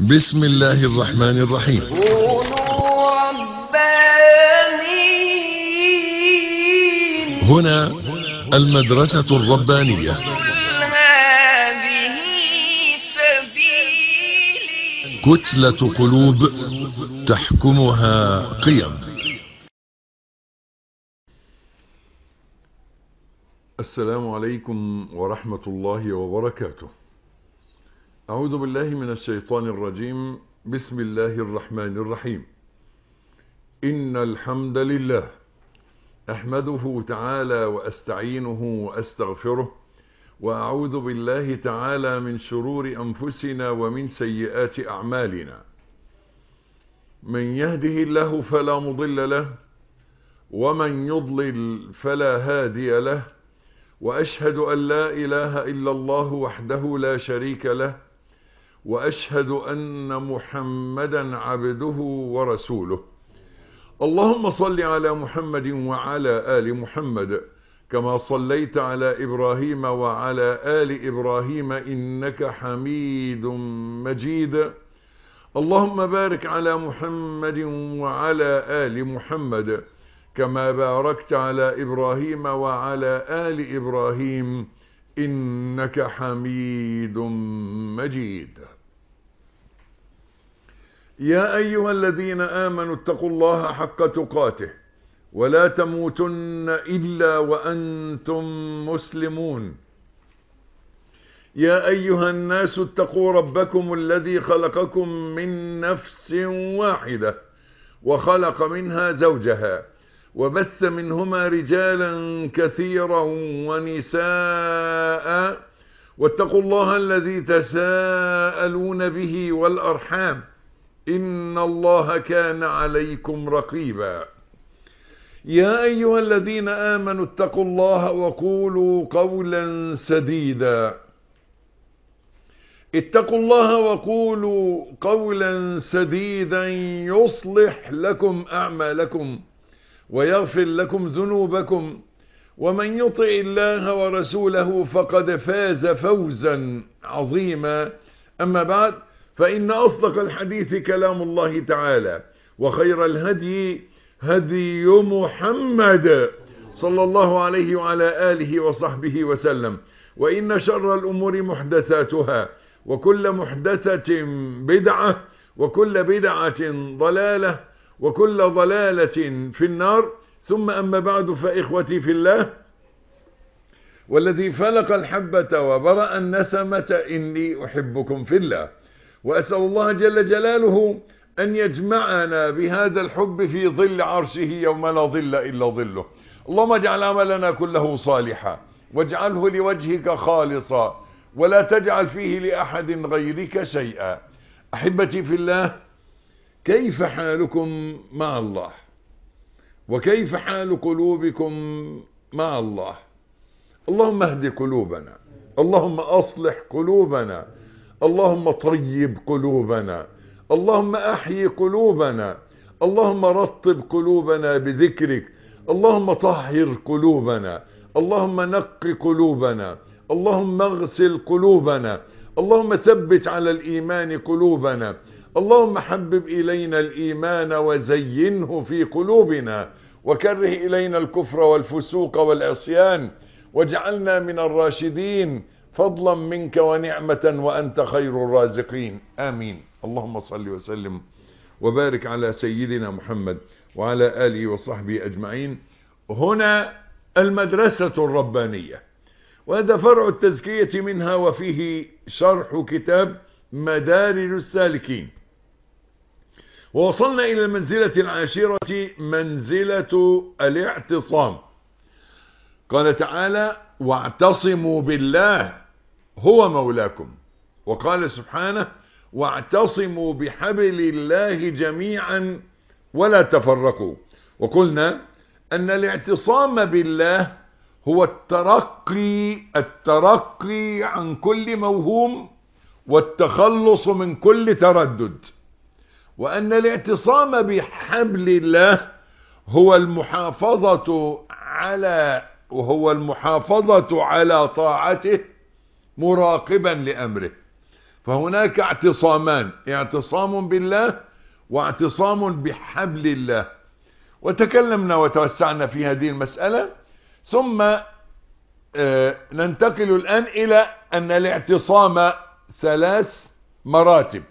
بسم الله الرحمن الرحيم كونوا ربانيين هنا المدرسة الربانية قل هذه سبيلي كتلة قلوب تحكمها قيم السلام عليكم ورحمة الله وبركاته أعوذ بالله من الشيطان الرجيم بسم الله الرحمن الرحيم إن الحمد لله أحمده تعالى وأستعينه وأستغفره وأعوذ بالله تعالى من شرور أنفسنا ومن سيئات أعمالنا من يهده الله فلا مضل له ومن يضلل فلا هادي له وأشهد أن لا إله إلا الله وحده لا شريك له وأشهد أن محمدا عبده ورسوله اللهم صل على محمد وعلى آل محمد كما صليت على إبراهيم وعلى آل إبراهيم إنك حميد مجيد اللهم بارك على محمد وعلى آل محمد كما باركت على إبراهيم وعلى آل إبراهيم إنك حميد مجيد يا أيها الذين آمنوا اتقوا الله حق تقاته ولا تموتن إلا وأنتم مسلمون يا أيها الناس اتقوا ربكم الذي خلقكم من نفس واحدة وخلق منها زوجها وبث منهما رجالا كثيرا ونساء واتقوا الله الذي تساءلون به والأرحام إن الله كان عليكم رقيبا يا أيها الذين آمنوا اتقوا الله وقولوا قولا سديدا اتقوا الله وقولوا قولا سديدا يصلح لكم أعمالكم ويغفر لكم ذنوبكم ومن يطع الله ورسوله فقد فاز فوزا عظيما أما بعد فإن أصدق الحديث كلام الله تعالى وخير الهدي هدي محمد صلى الله عليه وعلى آله وصحبه وسلم وإن شر الأمور محدثاتها وكل محدثة بدعة وكل بدعة ضلالة وكل ضلالة في النار ثم أما بعد فإخوتي في الله والذي فلق الحبة وبرأ النسمة إني أحبكم في الله وأسأل الله جل جلاله أن يجمعنا بهذا الحب في ظل عرشه يوم لا ظل إلا ظله اللهم اجعل عملنا كله صالحا واجعله لوجهك خالصا ولا تجعل فيه لأحد غيرك شيئا أحبتي في الله كيف حالكم مع الله وكيف حال قلوبكم مع الله اللهم اهد قلوبنا اللهم أصلح قلوبنا اللهم طيب قلوبنا اللهم أحيي قلوبنا اللهم رطب قلوبنا بذكرك اللهم طهر قلوبنا اللهم نق قلوبنا اللهم اغسل قلوبنا اللهم ثبت على الإيمان قلوبنا اللهم حبب إلينا الإيمان وزينه في قلوبنا وكره إلينا الكفر والفسوق والعصيان واجعلنا من الراشدين فضلا منك ونعمة وأنت خير الرازقين آمين اللهم صل وسلم وبارك على سيدنا محمد وعلى آله وصحبه أجمعين هنا المدرسة الربانية وهذا فرع التزكية منها وفيه شرح كتاب مدارج السالكين ووصلنا إلى المنزلة العاشرة منزلة الاعتصام قال تعالى واعتصموا بالله هو مولاكم وقال سبحانه واعتصموا بحبل الله جميعا ولا تفرقوا وقلنا أن الاعتصام بالله هو الترقي الترقي عن كل موهوم والتخلص من كل تردد وأن الاعتصام بحبل الله هو المحافظة على وهو المحافظة على طاعته مراقبا لأمره فهناك اعتصامان اعتصام بالله واعتصام بحبل الله وتكلمنا وتوسعنا في هذه المسألة ثم آه، ننتقل الآن إلى أن الاعتصام ثلاث مراتب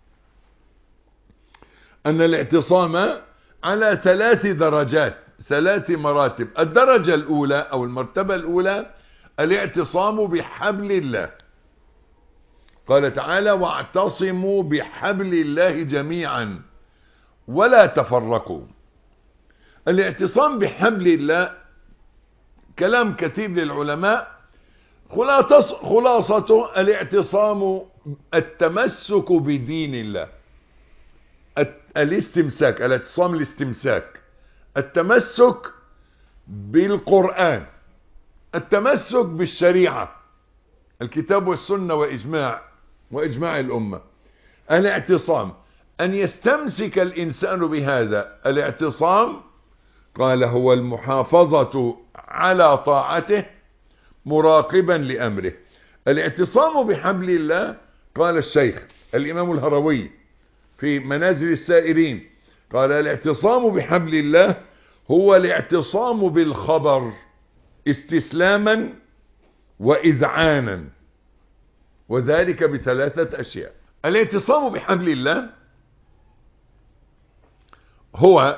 أن الاعتصام على ثلاث درجات ثلاث مراتب الدرجة الأولى أو المرتبة الأولى الاعتصام بحبل الله قال تعالى واعتصموا بحبل الله جميعا ولا تفرقوا الاعتصام بحبل الله كلام كثير للعلماء خلاص- خلاصته الاعتصام التمسك بدين الله الت- الاستمساك الاعتصام الاستمساك التمسك بالقرآن التمسك بالشريعة الكتاب والسنة وإجماع وإجماع الأمة الاعتصام أن يستمسك الإنسان بهذا الاعتصام قال هو المحافظة على طاعته مراقبا لأمره الاعتصام بحبل الله قال الشيخ الإمام الهروي في منازل السائرين قال الاعتصام بحبل الله هو الاعتصام بالخبر استسلاما وإذعانا وذلك بثلاثة أشياء الاعتصام بحبل الله هو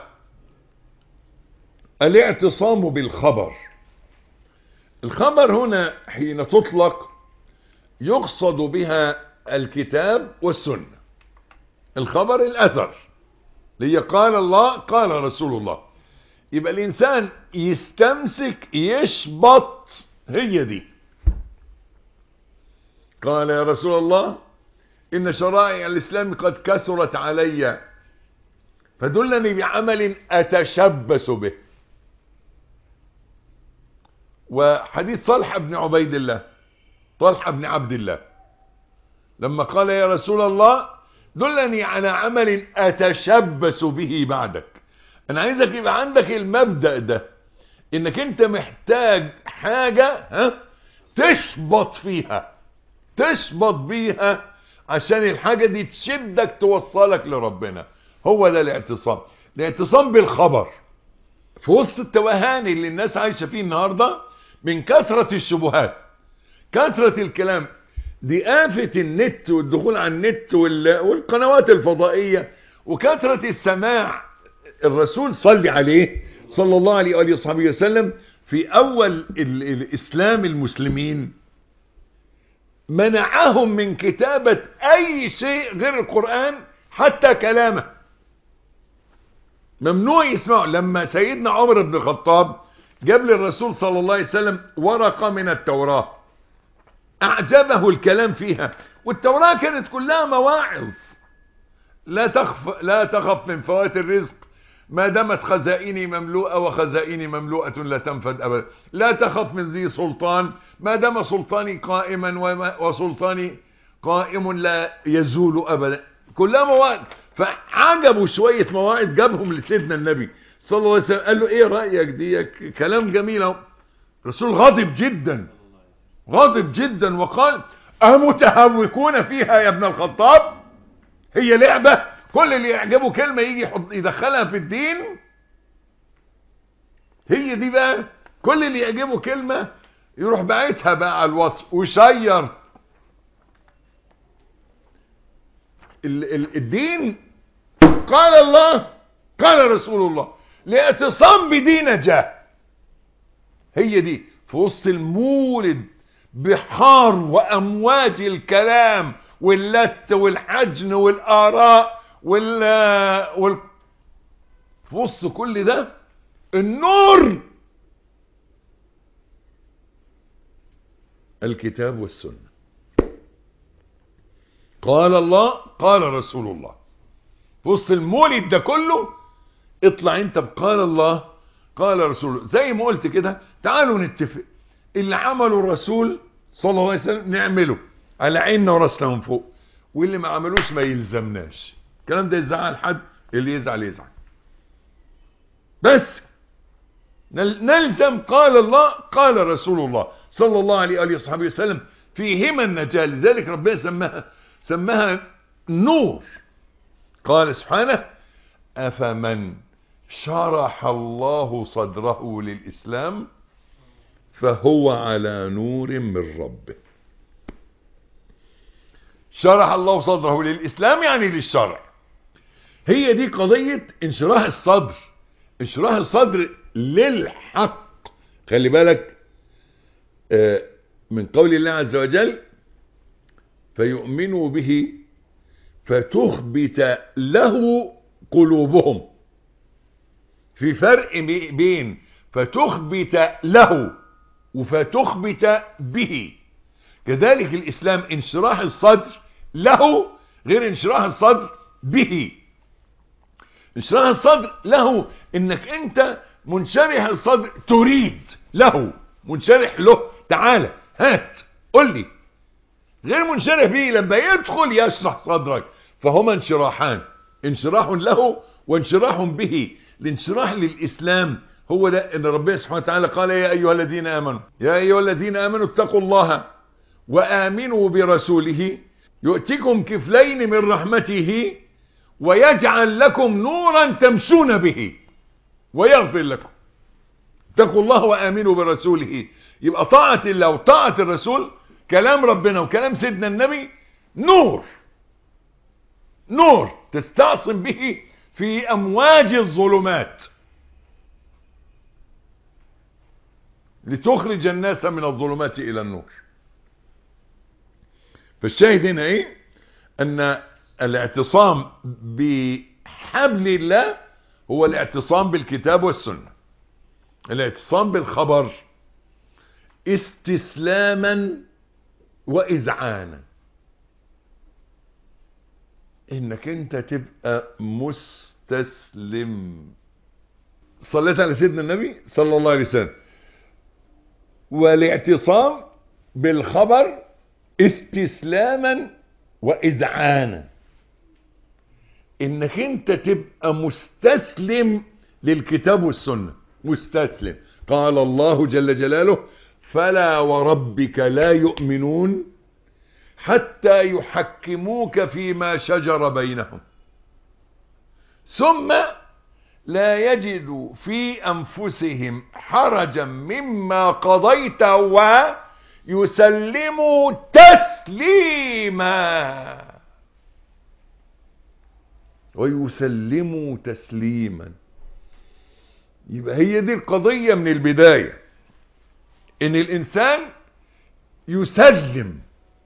الاعتصام بالخبر الخبر هنا حين تطلق يقصد بها الكتاب والسنة الخبر الأثر اللي هي قال الله قال رسول الله يبقى الإنسان يستمسك يشبط هي دي قال يا رسول الله إن شرائع الإسلام قد كثرت علي فدلني بعمل أتشبث به وحديث طلحة بن عبيد الله طلحة بن عبد الله لما قال يا رسول الله دلني على عمل أتشبث به بعدك أنا عايزك يبقى عندك المبدأ ده إنك أنت محتاج حاجة ها تشبط فيها تشبط بيها عشان الحاجة دي تشدك توصلك لربنا هو ده الاعتصام الاعتصام بالخبر في وسط التوهان اللي الناس عايشة فيه النهاردة من كثرة الشبهات كثرة الكلام دي آفة النت والدخول على النت وال- والقنوات الفضائية وكثرة السماع الرسول صلي عليه صلى الله عليه وآله وصحبه وسلم في أول ال- الإسلام المسلمين منعهم من كتابة أي شيء غير القرآن حتى كلامه ممنوع يسمعوا لما سيدنا عمر بن الخطاب جاب للرسول صلى الله عليه وسلم ورقة من التوراة أعجبه الكلام فيها والتوراة كانت كلها مواعظ لا تخف لا تخف من فوات الرزق ما دامت خزائني مملوءة وخزائني مملوءة لا تنفد أبدا لا تخف من ذي سلطان ما دام سلطاني قائما وما- وسلطاني قائم لا يزول أبدا كلها مواعظ فعجبوا شوية مواعظ جابهم لسيدنا النبي صلى الله عليه وسلم قال له ايه رأيك دي كلام جميل اهو الرسول غاضب جدا غاضب جدا وقال أمتهوكون فيها يا ابن الخطاب هي لعبة كل اللي يعجبه كلمة يجي يحط يدخلها في الدين هي دي بقى كل اللي يعجبه كلمة يروح باعتها بقى على الواتس وشير ال ال الدين قال الله قال رسول الله لاعتصام بدين جاه هي دي في وسط المولد بحار وامواج الكلام واللت والحجن والاراء وال وال في وسط كل ده النور الكتاب والسنه قال الله قال رسول الله في وسط المولد ده كله اطلع انت بقال الله قال رسول الله زي ما قلت كده تعالوا نتفق اللي عمله الرسول صلى الله عليه وسلم نعمله على عيننا وراسنا من فوق واللي ما عملوش ما يلزمناش الكلام ده يزعل حد اللي يزعل يزعل بس نل- نلزم قال الله قال رسول الله صلى الله عليه وآله وصحبه وسلم فيهما النجاة لذلك ربنا سماها سماها نور قال سبحانه أفمن شرح الله صدره للإسلام فهو على نور من ربه شرح الله صدره للإسلام يعني للشرع هي دي قضية انشراح الصدر انشراح الصدر للحق خلي بالك آه، من قول الله عز وجل فيؤمنوا به فتخبت له قلوبهم في فرق بي- بين فتخبت له وفتخبت به كذلك الإسلام انشراح الصدر له غير انشراح الصدر به انشراح الصدر له انك انت منشرح الصدر تريد له منشرح له تعالى هات قل لي غير منشرح به لما يدخل يشرح صدرك فهما انشراحان انشراح له وانشراح به الانشراح للإسلام هو ده ان ربنا سبحانه وتعالى قال يا أيها الذين آمنوا يا أيها الذين آمنوا اتقوا الله وآمنوا برسوله يؤتكم كفلين من رحمته ويجعل لكم نورا تمشون به ويغفر لكم اتقوا الله وآمنوا برسوله يبقى طاعة الله وطاعة الرسول كلام ربنا وكلام سيدنا النبي نور نور تستعصم به في أمواج الظلمات لتخرج الناس من الظلمات إلى النور فالشاهد هنا ايه ان الاعتصام بحبل الله هو الاعتصام بالكتاب والسنة الاعتصام بالخبر استسلاما واذعانا انك انت تبقى مستسلم صليت على سيدنا النبي صلى الله عليه وسلم والاعتصام بالخبر استسلاما واذعانا انك انت تبقى مستسلم للكتاب والسنة مستسلم قال الله جل جلاله فلا وربك لا يؤمنون حتى يحكموك فيما شجر بينهم ثم لا يجدوا في أنفسهم حرجا مما قضيت ويسلموا تسليما ويسلموا تسليما يبقى هي دي القضية من البداية ان الانسان يسلم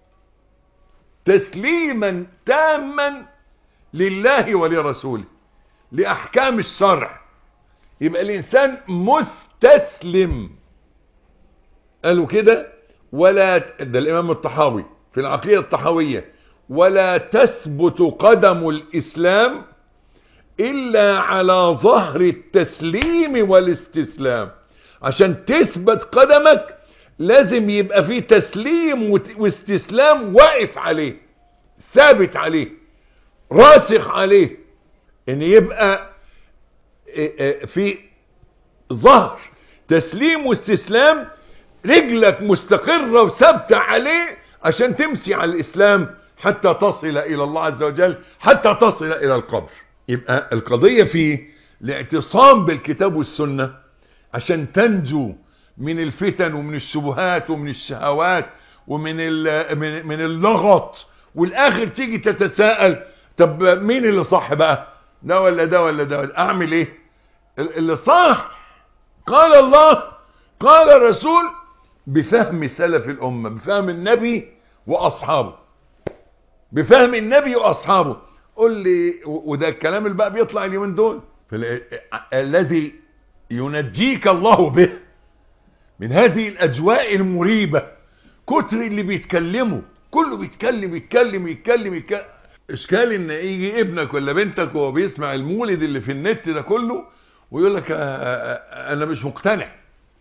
تسليما تاما لله ولرسوله لأحكام الشرع يبقى الإنسان مستسلم قالوا كده ولا ده الإمام الطحاوي في العقيدة الطحاوية ولا تثبت قدم الإسلام إلا على ظهر التسليم والاستسلام عشان تثبت قدمك لازم يبقى فيه تسليم وت- واستسلام واقف عليه ثابت عليه راسخ عليه ان يبقى اه اه في ظهر تسليم واستسلام رجلك مستقرة وثابتة عليه عشان تمشي على الاسلام حتى تصل الى الله عز وجل حتى تصل الى القبر يبقى القضية في الاعتصام بالكتاب والسنة عشان تنجو من الفتن ومن الشبهات ومن الشهوات ومن ال- من من اللغط والاخر تيجي تتساءل طب مين اللي صح بقى ده ولا ده ولا ده اعمل ايه ال- اللي صح قال الله قال الرسول بفهم سلف الامه بفهم النبي واصحابه بفهم النبي واصحابه قول لي و- وده الكلام اللي بقى بيطلع اليومين دول فال- الذي ينجيك الله به من هذه الاجواء المريبة كتر اللي بيتكلموا كله بيتكلم يتكلم يتكلم يتكلم اشكال ان يجي ابنك ولا بنتك وهو بيسمع المولد اللي في النت ده كله ويقول لك آه، آه، انا مش مقتنع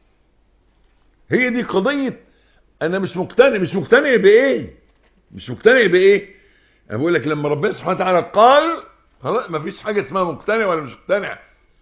هي دي قضية انا مش مقتنع مش مقتنع بايه مش مقتنع بايه انا بقول لك لما ربنا سبحانه وتعالى قال خلاص مفيش حاجة اسمها مقتنع ولا مش مقتنع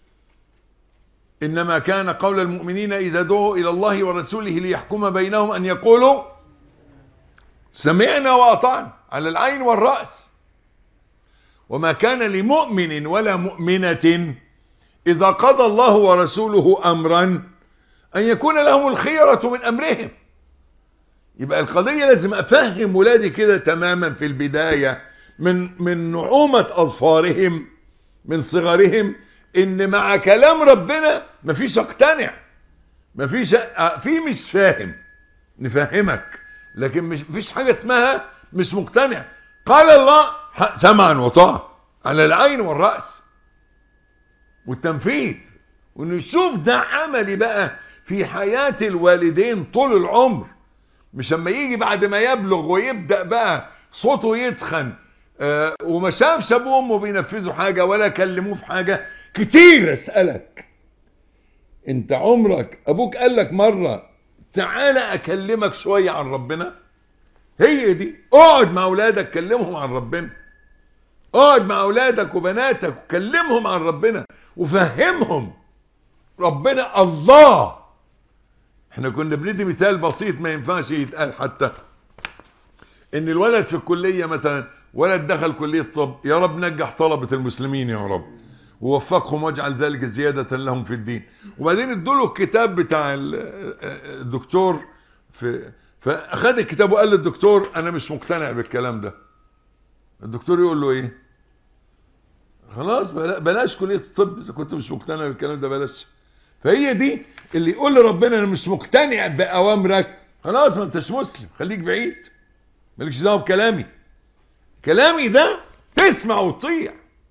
إنما كان قول المؤمنين إذا دعوا إلى الله ورسوله ليحكم بينهم أن يقولوا سمعنا واطعنا على العين والرأس وما كان لمؤمن ولا مؤمنة إذا قضى الله ورسوله أمرا أن يكون لهم الخيرة من أمرهم يبقى القضية لازم أفهم ولادي كده تماما في البداية من من نعومة أظفارهم من صغرهم إن مع كلام ربنا مفيش اقتنع مفيش في مش فاهم نفهمك لكن مش مفيش حاجة اسمها مش مقتنع قال الله سمعا وطاعة على العين والرأس والتنفيذ ونشوف ده عملي بقى في حياة الوالدين طول العمر مش اما يجي بعد ما يبلغ ويبدأ بقى صوته يتخن آه وما شافش ابوه وامه بينفذوا حاجة ولا كلموه في حاجة كتير اسألك انت عمرك ابوك قال لك مرة تعالى اكلمك شوية عن ربنا هي دي اقعد مع اولادك كلمهم عن ربنا اقعد مع اولادك وبناتك وكلمهم عن ربنا وفهمهم ربنا الله احنا كنا بندي مثال بسيط ما ينفعش يتقال حتى ان الولد في الكلية مثلا ولد دخل كلية طب يا رب نجح طلبة المسلمين يا رب ووفقهم واجعل ذلك زيادة لهم في الدين وبعدين ادوا له الكتاب بتاع الدكتور في فاخد الكتاب وقال للدكتور انا مش مقتنع بالكلام ده الدكتور يقول له ايه خلاص بلاش كلية الطب اذا كنت مش مقتنع بالكلام ده بلاش فهي دي اللي يقول لربنا انا مش مقتنع باوامرك خلاص ما انتش مسلم خليك بعيد مالكش دعوه بكلامي كلامي ده تسمع وتطيع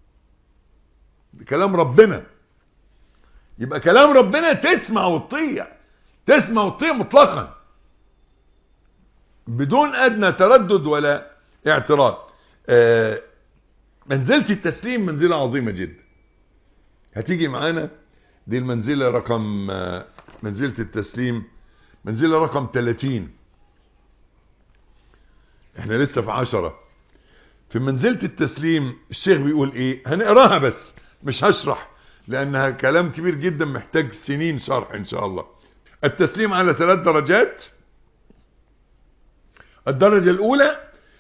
كلام ربنا يبقى كلام ربنا تسمع وتطيع تسمع وتطيع مطلقا بدون ادنى تردد ولا اعتراض آه منزلة التسليم منزلة عظيمة جدا هتيجي معانا دي المنزلة رقم آه منزلة التسليم منزلة رقم 30 احنا لسه في عشرة في منزلة التسليم الشيخ بيقول ايه هنقراها بس مش هشرح لانها كلام كبير جدا محتاج سنين شرح ان شاء الله التسليم على ثلاث درجات الدرجة الاولى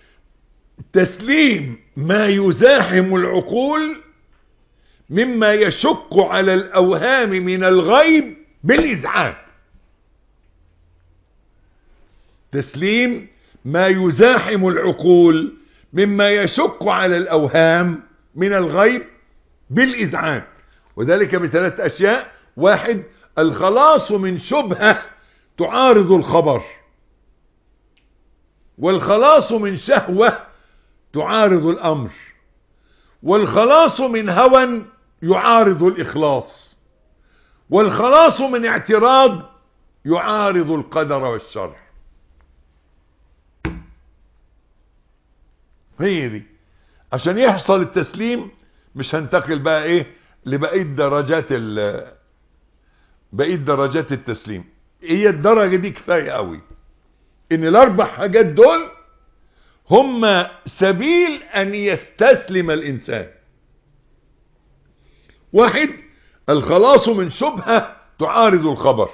تسليم ما يزاحم العقول مما يشق على الاوهام من الغيب بالازعاج تسليم ما يزاحم العقول مما يشق على الاوهام من الغيب بالازعاج وذلك بثلاث اشياء واحد الخلاص من شبهة تعارض الخبر والخلاص من شهوة تعارض الامر والخلاص من هوى يعارض الاخلاص والخلاص من اعتراض يعارض القدر والشر هي دي عشان يحصل التسليم مش هنتقل بقى ايه لبقية درجات ال بقية درجات التسليم هي الدرجة دي كفاية قوي ان الاربع حاجات دول هم سبيل ان يستسلم الانسان واحد الخلاص من شبهة تعارض الخبر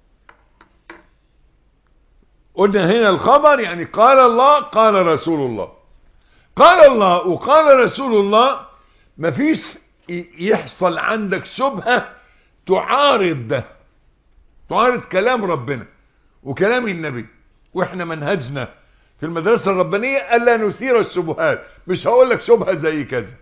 قلنا هنا الخبر يعني قال الله قال رسول الله قال الله وقال رسول الله مفيش يحصل عندك شبهة تعارض ده تعارض كلام ربنا وكلام النبي واحنا منهجنا في المدرسة الربانية ألا نثير الشبهات مش هقول لك شبهة زي كذا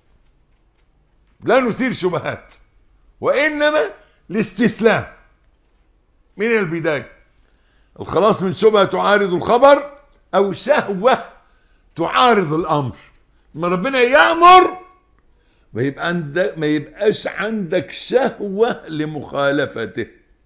لا نثير شبهات وإنما الاستسلام من البداية الخلاص من شبهة تعارض الخبر أو شهوة تعارض الأمر ما ربنا يأمر ما يبقى عندك ما يبقاش عندك شهوة لمخالفته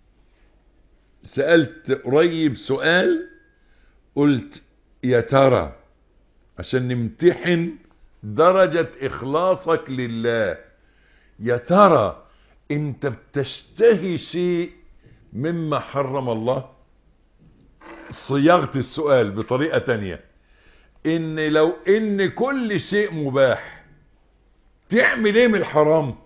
سألت قريب سؤال قلت يا ترى عشان نمتحن درجة إخلاصك لله يا ترى انت بتشتهي شيء مما حرم الله صياغة السؤال بطريقة تانية ان لو ان كل شيء مباح تعمل ايه من الحرام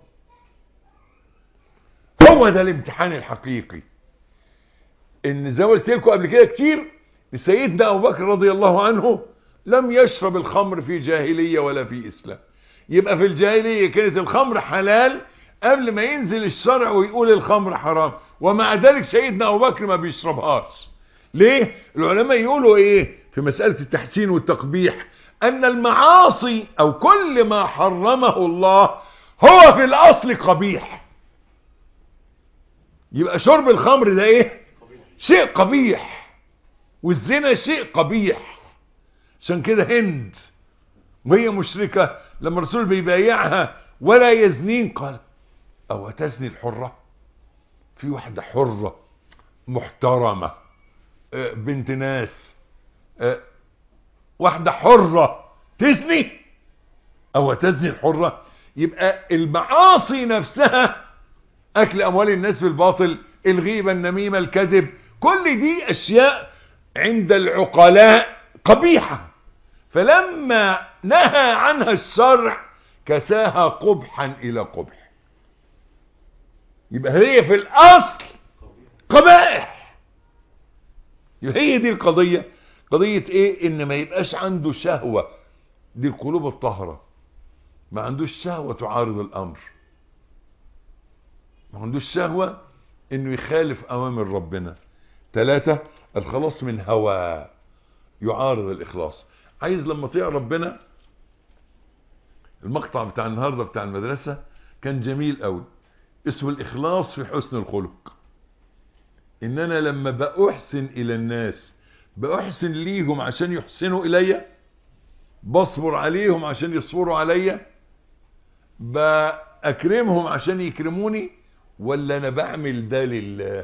هو ده الامتحان الحقيقي ان زي ما قلت لكم قبل كده كتير سيدنا أبو بكر رضي الله عنه لم يشرب الخمر في جاهلية ولا في إسلام يبقى في الجاهلية كانت الخمر حلال قبل ما ينزل الشرع ويقول الخمر حرام ومع ذلك سيدنا أبو بكر ما بيشربهاش ليه العلماء يقولوا ايه في مسألة التحسين والتقبيح ان المعاصي او كل ما حرمه الله هو في الاصل قبيح يبقى شرب الخمر ده ايه شيء قبيح والزنا شيء قبيح عشان كده هند وهي مشركة لما الرسول بيبايعها ولا يزنين قال او تزني الحرة في واحدة حرة محترمة آه، بنت ناس آه، واحدة حرة تزني او تزني الحرة يبقى المعاصي نفسها اكل اموال الناس بالباطل الغيبة النميمة الكذب كل دي اشياء عند العقلاء قبيحة فلما نهى عنها الشرع كساها قبحا الى قبح يبقى هي في الاصل قبائح يبقى هي دي القضية قضية ايه ان ما يبقاش عنده شهوة دي القلوب الطاهرة ما عندوش شهوة تعارض الامر ما عندوش شهوة انه يخالف اوامر ربنا ثلاثة الخلاص من هوى يعارض الاخلاص عايز لما تطيع ربنا المقطع بتاع النهاردة بتاع المدرسة كان جميل قوي اسمه الاخلاص في حسن الخلق ان انا لما بأحسن الى الناس بأحسن ليهم عشان يحسنوا الي بصبر عليهم عشان يصبروا عليا بأكرمهم عشان يكرموني ولا انا بعمل ده لله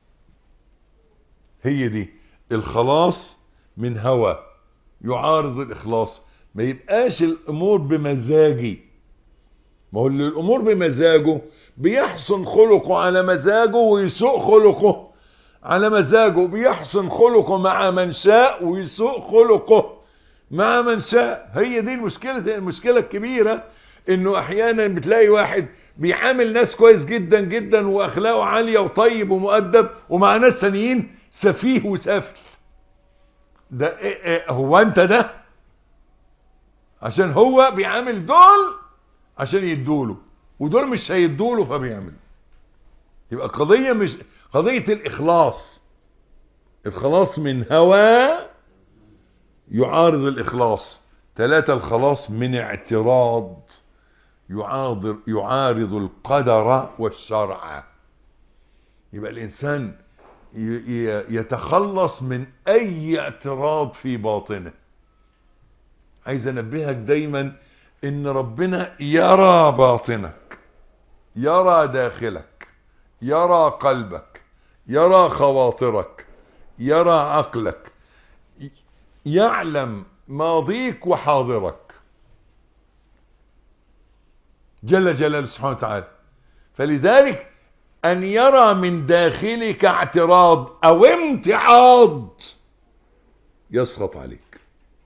هي دي الخلاص من هوى يعارض الاخلاص ما يبقاش الامور بمزاجي ما هو اللي الامور بمزاجه بيحسن خلقه على مزاجه ويسوء خلقه على مزاجه بيحسن خلقه مع من شاء ويسوء خلقه مع من شاء هي دي المشكلة المشكلة الكبيرة انه احيانا بتلاقي واحد بيعامل ناس كويس جدا جدا واخلاقه عالية وطيب ومؤدب ومع ناس ثانيين سفيه وسافل ده إيه إيه هو انت ده عشان هو بيعامل دول عشان يدوله ودول مش هيدوله فبيعمل يبقى قضية مش قضية الإخلاص الخلاص من هوى يعارض الإخلاص ثلاثة الخلاص من اعتراض يعارض, يعارض القدر والشرع يبقى الإنسان يتخلص من أي اعتراض في باطنه عايز أنبهك دايما إن ربنا يرى باطنك يرى داخلك يرى قلبك يرى خواطرك يرى عقلك يعلم ماضيك وحاضرك جل جلاله سبحانه وتعالى فلذلك ان يرى من داخلك اعتراض او امتعاض يسقط عليك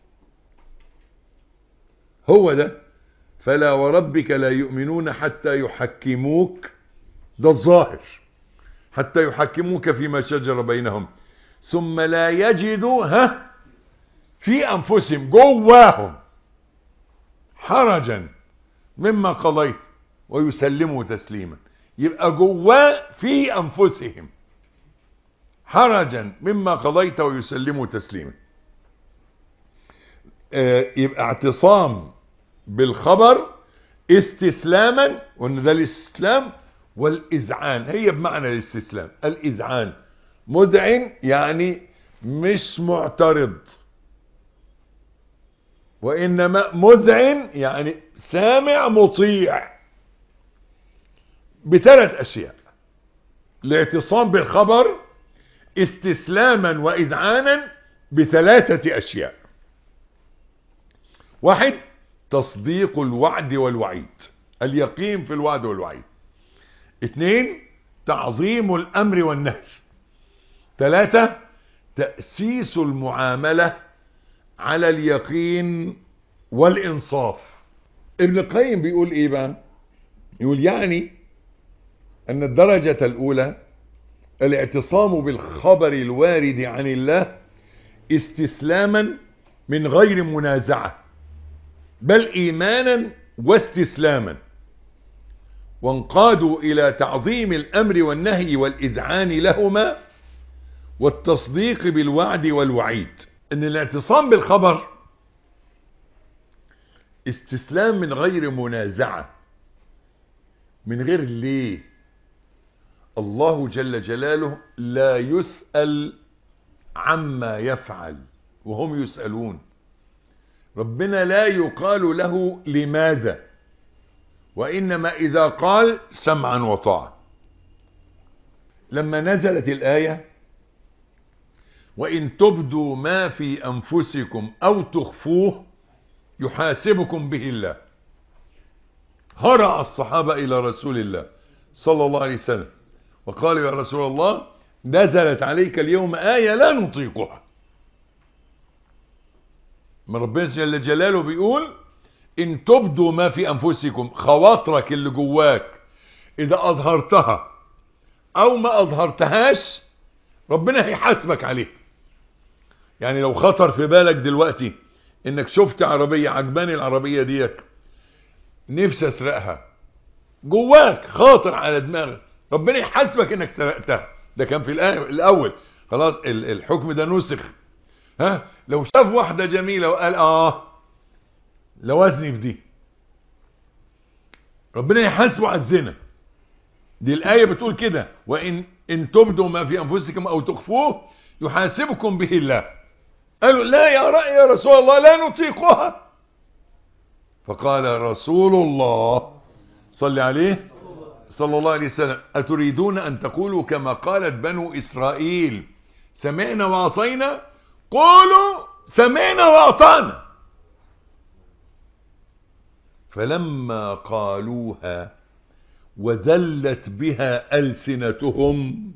هو ده فلا وربك لا يؤمنون حتى يحكموك ده الظاهر حتى يحكموك فيما شجر بينهم ثم لا يجدوا ها في انفسهم جواهم حرجا مما قضيت ويسلموا تسليما يبقى جواه في انفسهم حرجا مما قضيت ويسلموا تسليما آه يبقى اعتصام بالخبر استسلاما وان ده الاستسلام والاذعان هي بمعنى الاستسلام الاذعان مذعن يعني مش معترض وانما مذعن يعني سامع مطيع بثلاث اشياء الاعتصام بالخبر استسلاما واذعانا بثلاثة اشياء واحد تصديق الوعد والوعيد اليقين في الوعد والوعيد اثنين تعظيم الامر والنهي ثلاثة تأسيس المعاملة على اليقين والانصاف ابن القيم بيقول ايه بقى يقول يعني ان الدرجة الاولى الاعتصام بالخبر الوارد عن الله استسلاما من غير منازعة بل ايمانا واستسلاما وانقادوا الى تعظيم الامر والنهي والاذعان لهما والتصديق بالوعد والوعيد ان الاعتصام بالخبر استسلام من غير منازعة من غير ليه الله جل جلاله لا يسأل عما يفعل وهم يسألون ربنا لا يقال له لماذا وإنما إذا قال سمعا وطاعة لما نزلت الآية وإن تبدوا ما في أنفسكم أو تخفوه يحاسبكم به الله هرع الصحابة إلى رسول الله صلى الله عليه وسلم وقالوا يا رسول الله نزلت عليك اليوم آية لا نطيقها من ربنا جل جلاله بيقول إن تبدوا ما في أنفسكم خواطرك اللي جواك إذا أظهرتها أو ما أظهرتهاش ربنا هيحاسبك عليه يعني لو خطر في بالك دلوقتي انك شفت عربية عجباني العربية ديت نفسي اسرقها جواك خاطر على دماغك ربنا يحاسبك انك سرقتها ده كان في الاول خلاص الحكم ده نسخ ها لو شاف واحدة جميلة وقال اه لوزني في دي ربنا يحاسبه على الزنا دي الآية بتقول كده وإن إن تبدوا ما في أنفسكم أو تخفوه يحاسبكم به الله قالوا لا يا رأي يا رسول الله لا نطيقها فقال رسول الله صلى عليه صلى الله عليه وسلم أتريدون أن تقولوا كما قالت بنو إسرائيل سمعنا وعصينا قولوا سمعنا وأطعنا فلما قالوها وذلت بها ألسنتهم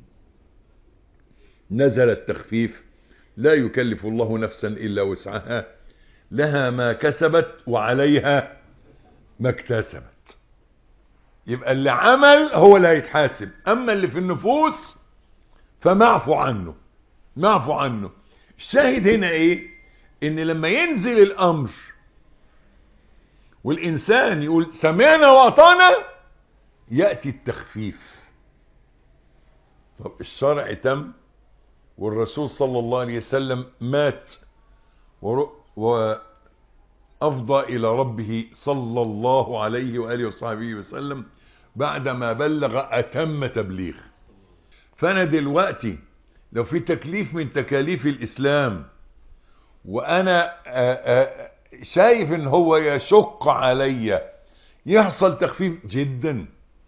نزل التخفيف لا يكلف الله نفسا إلا وسعها لها ما كسبت وعليها ما اكتسبت يبقى اللي عمل هو اللي هيتحاسب أما اللي في النفوس فمعفو عنه معفو عنه الشاهد هنا ايه ان لما ينزل الامر والانسان يقول سمعنا واطعنا يأتي التخفيف طب الشرع تم والرسول صلى الله عليه وسلم مات وأفضى إلى ربه صلى الله عليه وآله وصحبه وسلم بعدما بلغ أتم تبليغ فأنا دلوقتي لو في تكليف من تكاليف الإسلام وأنا شايف ان هو يشق علي يحصل تخفيف جدا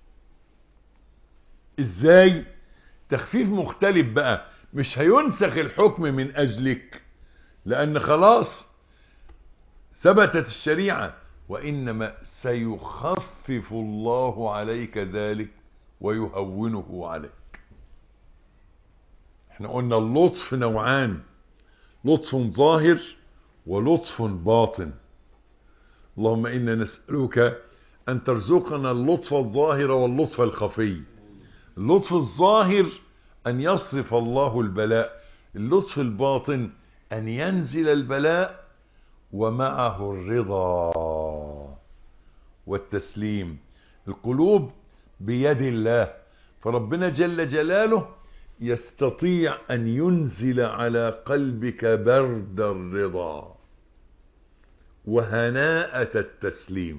ازاي تخفيف مختلف بقى مش هينسخ الحكم من اجلك لان خلاص ثبتت الشريعة وانما سيخفف الله عليك ذلك ويهونه عليك احنا قلنا اللطف نوعان لطف ظاهر ولطف باطن اللهم إنا نسألك أن ترزقنا اللطف الظاهر واللطف الخفي اللطف الظاهر أن يصرف الله البلاء اللطف الباطن أن ينزل البلاء ومعه الرضا والتسليم القلوب بيد الله فربنا جل جلاله يستطيع أن ينزل على قلبك برد الرضا وهناءة التسليم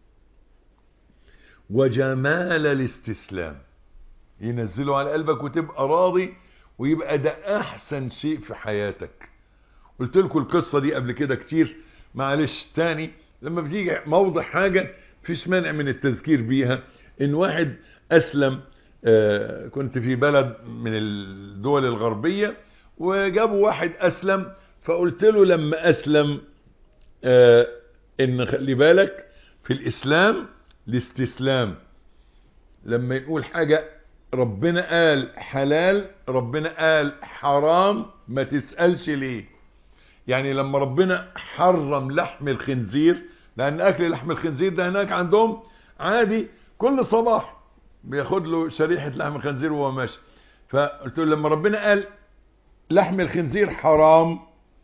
وجمال الاستسلام ينزله على قلبك وتبقى راضي ويبقى ده احسن شيء في حياتك قلت لكم القصة دي قبل كده كتير معلش تاني لما بتيجي موضع حاجة فيش مانع من التذكير بيها ان واحد اسلم آه كنت في بلد من الدول الغربية وجابوا واحد اسلم فقلت له لما اسلم آه ان خلي بالك في الاسلام الاستسلام لما يقول حاجة ربنا قال حلال ربنا قال حرام ما تسألش ليه يعني لما ربنا حرم لحم الخنزير لان اكل لحم الخنزير ده هناك عندهم عادي كل صباح بياخد له شريحة لحم الخنزير وهو ماشي فقلت له لما ربنا قال لحم الخنزير حرام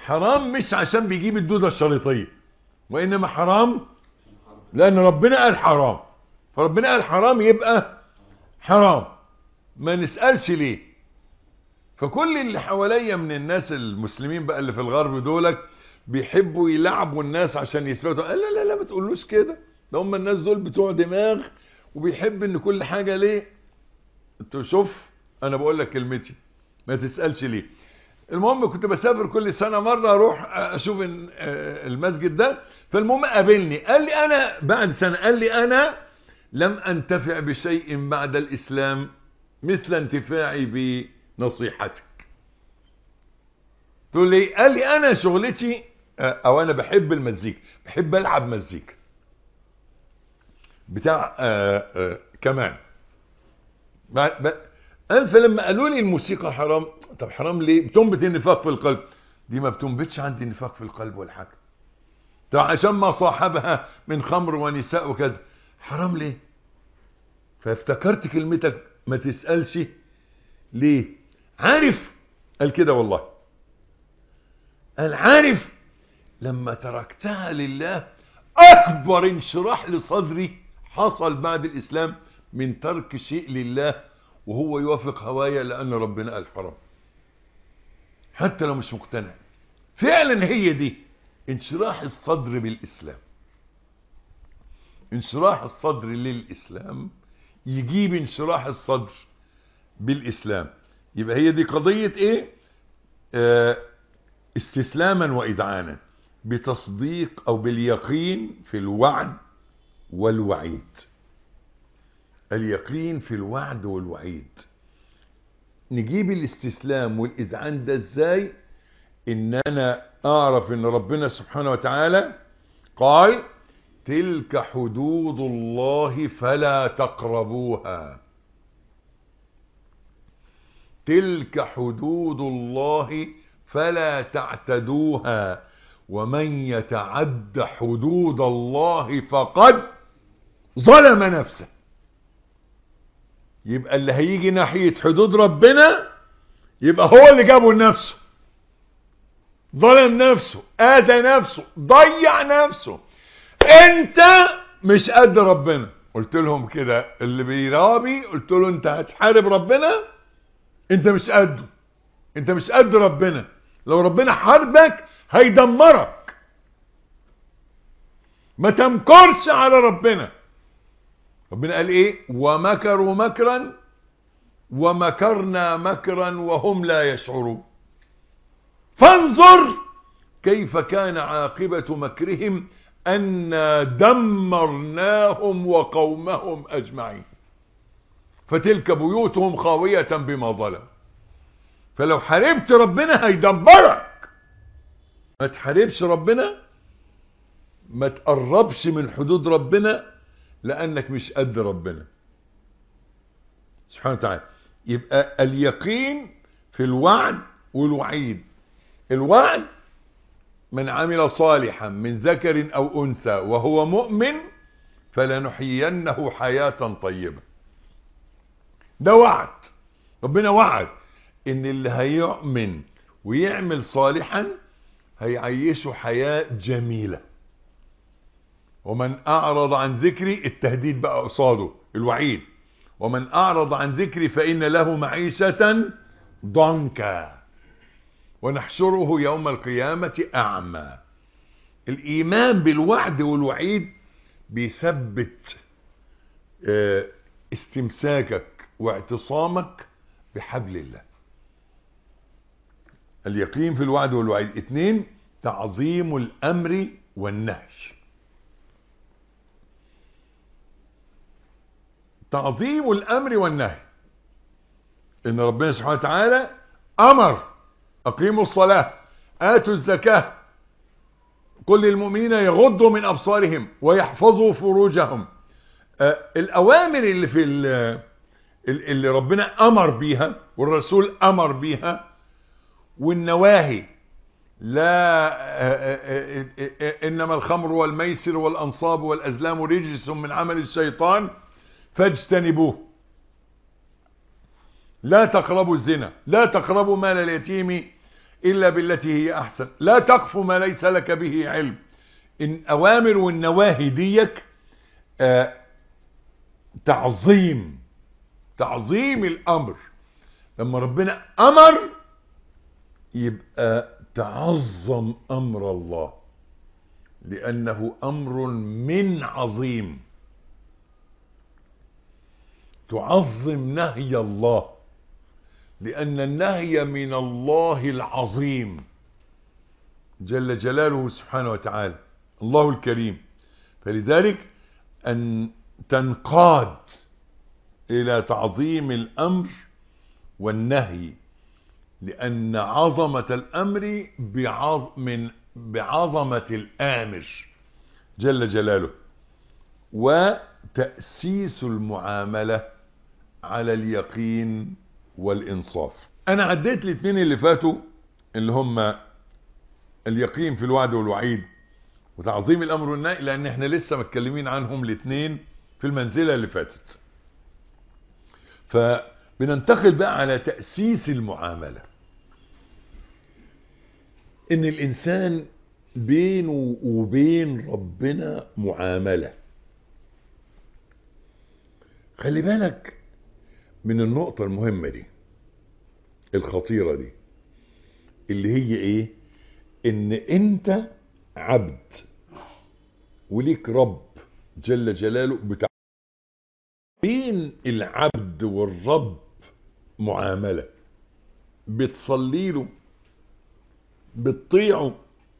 حرام مش عشان بيجيب الدودة الشريطية وإنما حرام لأن ربنا قال حرام فربنا قال حرام يبقى حرام ما نسألش ليه فكل اللي حواليا من الناس المسلمين بقى اللي في الغرب دولك بيحبوا يلعبوا الناس عشان يثبتوا لا لا لا ما تقولوش كده ده هم الناس دول بتوع دماغ وبيحب ان كل حاجة ليه انت شوف انا بقول لك كلمتي ما تسألش ليه المهم كنت بسافر كل سنة مرة اروح اشوف المسجد ده فالمهم قابلني قال لي انا بعد سنة قال لي انا لم انتفع بشيء بعد الاسلام مثل انتفاعي بنصيحتك تقول لي قال لي انا شغلتي او انا بحب المزيكا بحب العب مزيكا بتاع آآ آآ كمان قال فلما قالوا لي الموسيقى حرام طب حرام ليه بتنبت النفاق في القلب دي ما بتنبتش عندي نفاق في القلب ولا حاجه طب عشان ما صاحبها من خمر ونساء وكذا حرام ليه فافتكرت كلمتك ما تسألش ليه عارف قال كده والله قال عارف لما تركتها لله اكبر انشراح لصدري حصل بعد الاسلام من ترك شيء لله وهو يوافق هوايا لان ربنا قال حرام حتى لو مش مقتنع فعلا هي دي انشراح الصدر بالاسلام انشراح الصدر للاسلام يجيب انشراح الصدر بالاسلام يبقى هي دي قضية ايه اه استسلاما واذعانا بتصديق او باليقين في الوعد والوعيد اليقين في الوعد والوعيد نجيب الاستسلام والاذعان ده ازاي ان انا اعرف ان ربنا سبحانه وتعالى قال تلك حدود الله فلا تقربوها تلك حدود الله فلا تعتدوها ومن يتعد حدود الله فقد ظلم نفسه يبقى اللي هيجي ناحية حدود ربنا يبقى هو اللي جابه لنفسه ظلم نفسه آذى نفسه ضيع نفسه انت مش قد ربنا قلت لهم كده اللي بيرابي قلت له انت هتحارب ربنا انت مش قده انت مش قد ربنا لو ربنا حاربك هيدمرك ما تمكرش على ربنا ربنا قال ايه ومكروا مكرا ومكرنا مكرا وهم لا يشعرون فانظر كيف كان عاقبة مكرهم أنا دمرناهم وقومهم أجمعين فتلك بيوتهم خاوية بما ظلم فلو حاربت ربنا هيدمرك ما تحاربش ربنا ما تقربش من حدود ربنا لأنك مش قد ربنا سبحانه وتعالى يبقى اليقين في الوعد والوعيد الوعد من عمل صالحا من ذكر أو أنثى وهو مؤمن فلنحيينه حياة طيبة ده وعد ربنا وعد ان اللي هيؤمن ويعمل صالحا هيعيشه حياة جميلة ومن اعرض عن ذكري التهديد بقى قصاده الوعيد ومن اعرض عن ذكري فان له معيشة ضنكا ونحشره يوم القيامة اعمى الايمان بالوعد والوعيد بيثبت استمساكك واعتصامك بحبل الله اليقين في الوعد والوعيد اثنين تعظيم الامر والنهي تعظيم الامر والنهي ان ربنا سبحانه وتعالى امر اقيموا الصلاة اتوا الزكاة كل المؤمنين يغضوا من ابصارهم ويحفظوا فروجهم آه الاوامر اللي في اللي ربنا امر بيها والرسول امر بيها والنواهي لا انما الخمر والميسر والانصاب والازلام رجس من عمل الشيطان فاجتنبوه لا تقربوا الزنا لا تقربوا مال اليتيم إلا بالتي هي أحسن لا تقف ما ليس لك به علم إن أوامر والنواهي ديك آه تعظيم تعظيم الأمر لما ربنا أمر يبقى تعظم أمر الله لأنه أمر من عظيم تعظم نهي الله لأن النهي من الله العظيم جل جلاله سبحانه وتعالى الله الكريم فلذلك أن تنقاد إلى تعظيم الأمر والنهي لأن عظمة الأمر بعظ من بعظمة الآمر جل جلاله وتأسيس المعاملة على اليقين والإنصاف أنا عديت الاثنين اللي فاتوا اللي هم اليقين في الوعد والوعيد وتعظيم الأمر والنهي لأن احنا لسه متكلمين عنهم الاثنين في المنزلة اللي فاتت فبننتقل بقى على تأسيس المعاملة ان الانسان بينه وبين ربنا معاملة خلي بالك من النقطة المهمة دي الخطيرة دي اللي هي ايه ان انت عبد وليك رب جل جلاله بتاع بين العبد والرب معاملة بتصلي له بتطيعه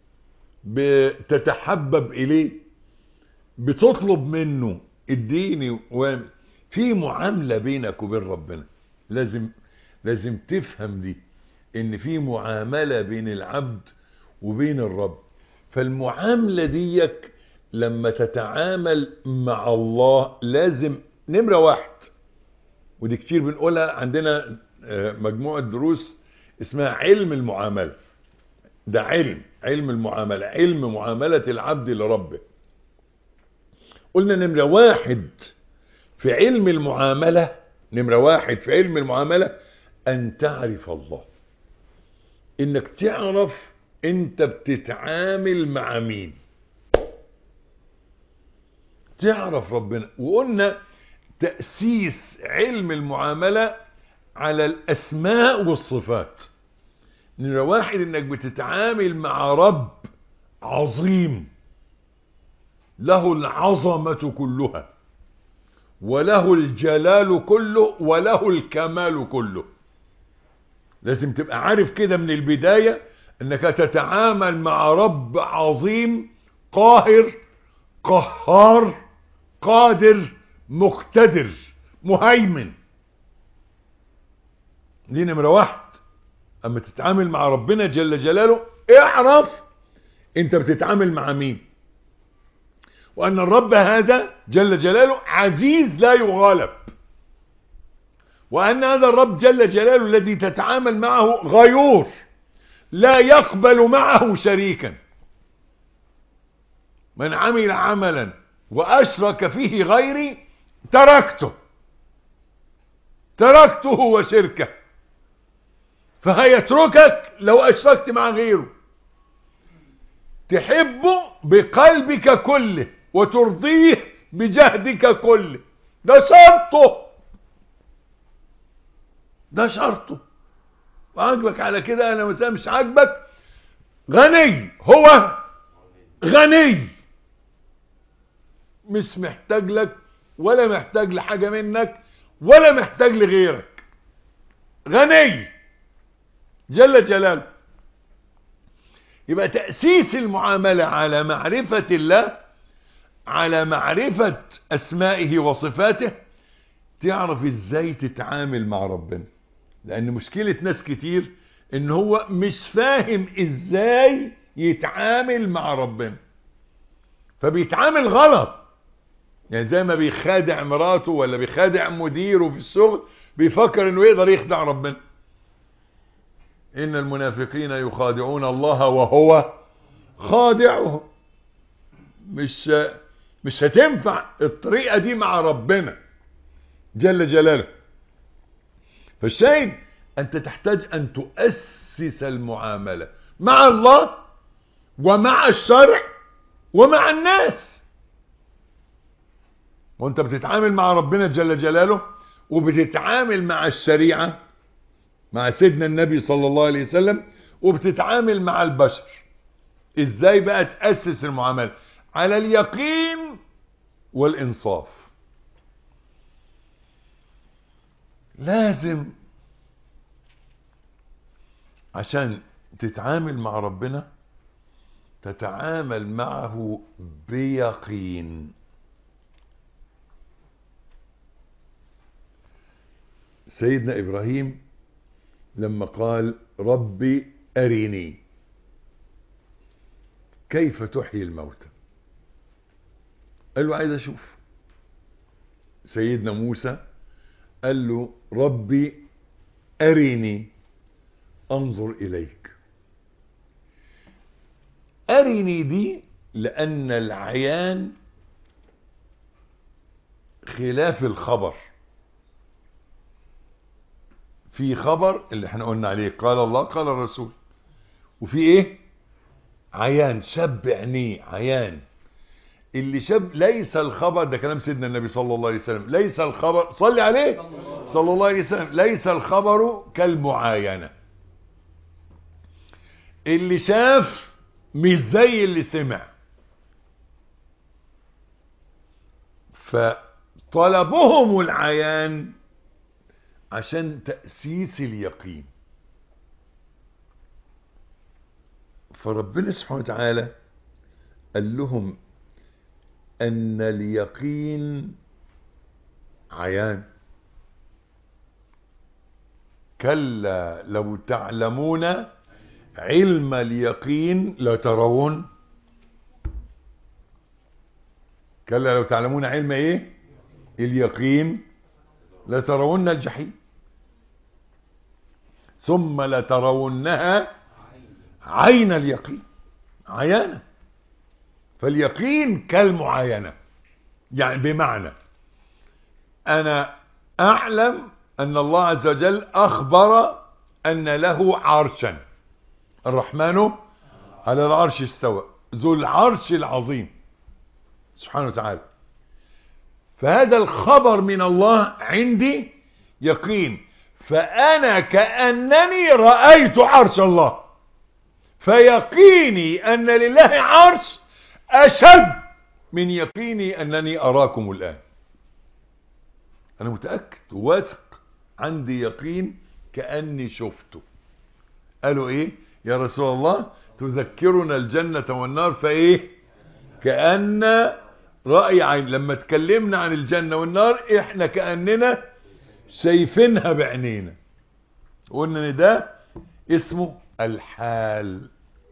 بتتحبب اليه بتطلب منه اديني وفي معاملة بينك وبين ربنا لازم لازم تفهم دي ان في معاملة بين العبد وبين الرب فالمعاملة ديك لما تتعامل مع الله لازم نمرة واحد ودي كتير بنقولها عندنا مجموعة دروس اسمها علم المعاملة ده علم علم المعاملة علم معاملة العبد لربه قلنا نمرة واحد في علم المعاملة نمرة واحد في علم المعاملة ان تعرف الله انك تعرف انت بتتعامل مع مين تعرف ربنا وقلنا تأسيس علم المعاملة على الأسماء والصفات نمرة واحد انك بتتعامل مع رب عظيم له العظمة كلها وله الجلال كله وله الكمال كله لازم تبقى عارف كده من البداية انك تتعامل مع رب عظيم قاهر قهار قادر مقتدر مهيمن دي نمرة واحد اما تتعامل مع ربنا جل جلاله اعرف انت بتتعامل مع مين وان الرب هذا جل جلاله عزيز لا يغالب وان هذا الرب جل جلاله الذي تتعامل معه غيور لا يقبل معه شريكا من عمل عملا واشرك فيه غيري تركته تركته وشركه فهيتركك لو اشركت مع غيره تحبه بقلبك كله وترضيه بجهدك كله ده شرطه ده شرطه وعاجبك على كده انا مثلا مش عاجبك غني هو غني مش محتاج لك ولا محتاج لحاجة منك ولا محتاج لغيرك غني جل جلاله يبقى تأسيس المعاملة على معرفة الله على معرفة أسمائه وصفاته تعرف ازاي تتعامل مع ربنا لأن مشكلة ناس كتير ان هو مش فاهم ازاي يتعامل مع ربنا فبيتعامل غلط يعني زي ما بيخادع مراته ولا بيخادع مديره في الشغل بيفكر انه يقدر يخدع ربنا ان المنافقين يخادعون الله وهو خادعهم مش مش هتنفع الطريقة دي مع ربنا جل جلاله فالشاهد انت تحتاج ان تؤسس تأسس المعاملة مع الله ومع الشرع ومع الناس وانت بتتعامل مع ربنا جل جلاله وبتتعامل مع الشريعة مع سيدنا النبي صلى الله عليه وسلم وبتتعامل مع البشر ازاي بقى تأسس المعاملة على اليقين والانصاف لازم عشان تتعامل مع ربنا تتعامل معه بيقين سيدنا ابراهيم لما قال ربي ارني كيف تحيي الموتى قال له عايز اشوف سيدنا موسى قال له ربي ارني انظر اليك ارني دي لان العيان خلاف الخبر في خبر اللي احنا قلنا عليه قال الله قال الرسول وفي ايه عيان شب عينيه عيان اللي شاب ليس الخبر ده كلام سيدنا النبي صلى الله عليه وسلم ليس الخبر صلي عليه صلى الله عليه وسلم ليس الخبر كالمعاينة اللي شاف مش زي اللي سمع فطلبهم العيان عشان تأسيس اليقين فربنا سبحانه وتعالى قال لهم أن اليقين عيان كلا لو تعلمون علم اليقين لترون كلا لو تعلمون علم ايه اليقين لترون الجحيم ثم لترونها عين اليقين عيانة فاليقين كالمعاينة يعني بمعنى أنا أعلم أن الله عز وجل أخبر أن له عرشا الرحمن على العرش استوى ذو العرش العظيم سبحانه وتعالى فهذا الخبر من الله عندي يقين فأنا كأنني رأيت عرش الله فيقيني أن لله عرش أشد من يقيني أنني أراكم الآن أنا متأكد واثق عندي يقين كأني شفته قالوا إيه يا رسول الله تذكرنا الجنة والنار فإيه كأن رأي عين لما تكلمنا عن الجنة والنار إحنا كأننا شايفينها بعينينا قلنا ان ده اسمه الحال